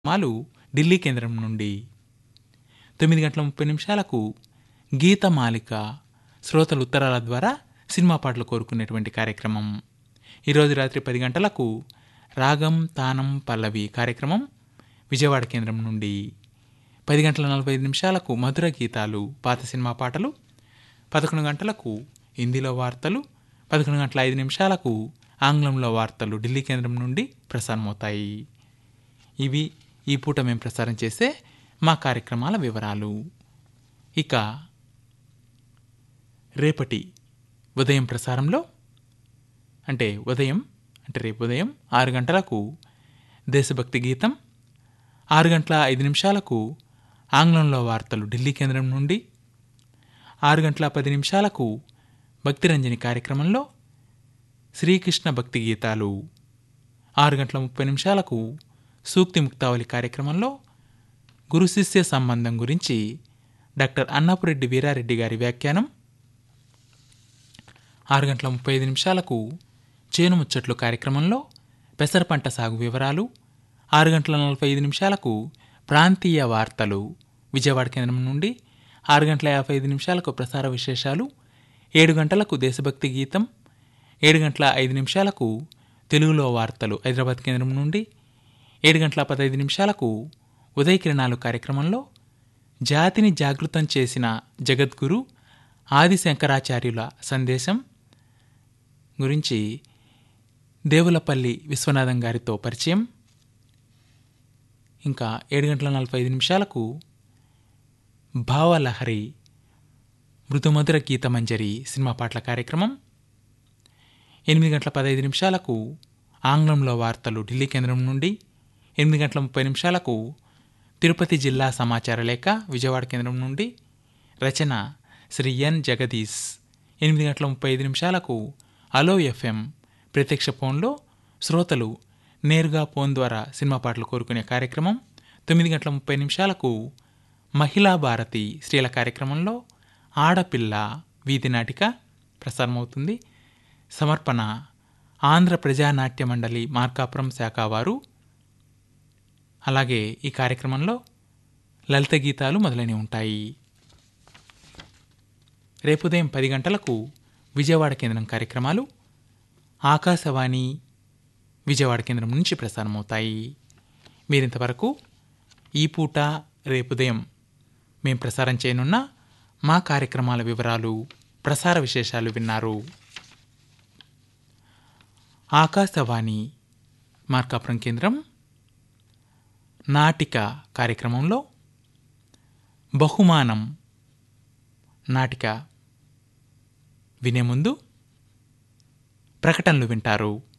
మాలు ఢిల్లీ కేంద్రం నుండి తొమ్మిది గంటల ముప్పై నిమిషాలకు గీతమాలిక శ్రోతలు ఉత్తరాల ద్వారా సినిమా పాటలు కోరుకునేటువంటి కార్యక్రమం ఈరోజు రాత్రి పది గంటలకు రాగం తానం పల్లవి కార్యక్రమం విజయవాడ కేంద్రం నుండి పది గంటల నలభై ఐదు నిమిషాలకు మధుర గీతాలు పాత సినిమా పాటలు పదకొండు గంటలకు హిందీలో వార్తలు పదకొండు గంటల ఐదు నిమిషాలకు ఆంగ్లంలో వార్తలు ఢిల్లీ కేంద్రం నుండి ప్రసారమవుతాయి ఇవి ఈ పూట మేము ప్రసారం చేసే మా కార్యక్రమాల వివరాలు ఇక రేపటి ఉదయం ప్రసారంలో అంటే ఉదయం అంటే రేపు ఉదయం ఆరు గంటలకు దేశభక్తి గీతం ఆరు గంటల ఐదు నిమిషాలకు ఆంగ్లంలో వార్తలు ఢిల్లీ కేంద్రం నుండి ఆరు గంటల పది నిమిషాలకు భక్తిరంజని కార్యక్రమంలో శ్రీకృష్ణ భక్తి గీతాలు ఆరు గంటల ముప్పై నిమిషాలకు సూక్తి ముక్తావళి కార్యక్రమంలో గురు శిష్య సంబంధం గురించి డాక్టర్ అన్నపురెడ్డి వీరారెడ్డి గారి వ్యాఖ్యానం ఆరు గంటల ముప్పై ఐదు నిమిషాలకు చేను ముచ్చట్లు కార్యక్రమంలో పెసర పంట సాగు వివరాలు ఆరు గంటల నలభై ఐదు నిమిషాలకు ప్రాంతీయ వార్తలు విజయవాడ కేంద్రం నుండి ఆరు గంటల యాభై ఐదు నిమిషాలకు ప్రసార విశేషాలు ఏడు గంటలకు దేశభక్తి గీతం ఏడు గంటల ఐదు నిమిషాలకు తెలుగులో వార్తలు హైదరాబాద్ కేంద్రం నుండి ఏడు గంటల పదహైదు నిమిషాలకు ఉదయ కిరణాలు కార్యక్రమంలో జాతిని జాగృతం చేసిన జగద్గురు ఆది శంకరాచార్యుల సందేశం గురించి దేవులపల్లి విశ్వనాథం గారితో పరిచయం ఇంకా ఏడు గంటల నలభై ఐదు నిమిషాలకు భావలహరి మృదుమధుర గీతమంజరి సినిమా పాటల కార్యక్రమం ఎనిమిది గంటల పదహైదు నిమిషాలకు ఆంగ్లంలో వార్తలు ఢిల్లీ కేంద్రం నుండి ఎనిమిది గంటల ముప్పై నిమిషాలకు తిరుపతి జిల్లా సమాచార లేఖ విజయవాడ కేంద్రం నుండి రచన శ్రీ ఎన్ జగదీష్ ఎనిమిది గంటల ముప్పై ఐదు నిమిషాలకు అలో ఎఫ్ఎం ప్రత్యక్ష ఫోన్లో శ్రోతలు నేరుగా ఫోన్ ద్వారా సినిమా పాటలు కోరుకునే కార్యక్రమం తొమ్మిది గంటల ముప్పై నిమిషాలకు మహిళా భారతి స్త్రీల కార్యక్రమంలో ఆడపిల్ల వీధి నాటిక ప్రసారమవుతుంది సమర్పణ ఆంధ్ర ప్రజానాట్య మండలి మార్కాపురం శాఖ వారు అలాగే ఈ కార్యక్రమంలో లలిత గీతాలు మొదలైనవి ఉంటాయి రేపు ఉదయం పది గంటలకు విజయవాడ కేంద్రం కార్యక్రమాలు ఆకాశవాణి విజయవాడ కేంద్రం నుంచి ప్రసారమవుతాయి మీరింతవరకు ఈ పూట రేపు ఉదయం మేము ప్రసారం చేయనున్న మా కార్యక్రమాల వివరాలు ప్రసార విశేషాలు విన్నారు ఆకాశవాణి మార్కాపురం కేంద్రం నాటిక కార్యక్రమంలో బహుమానం నాటిక వినే ముందు ప్రకటనలు వింటారు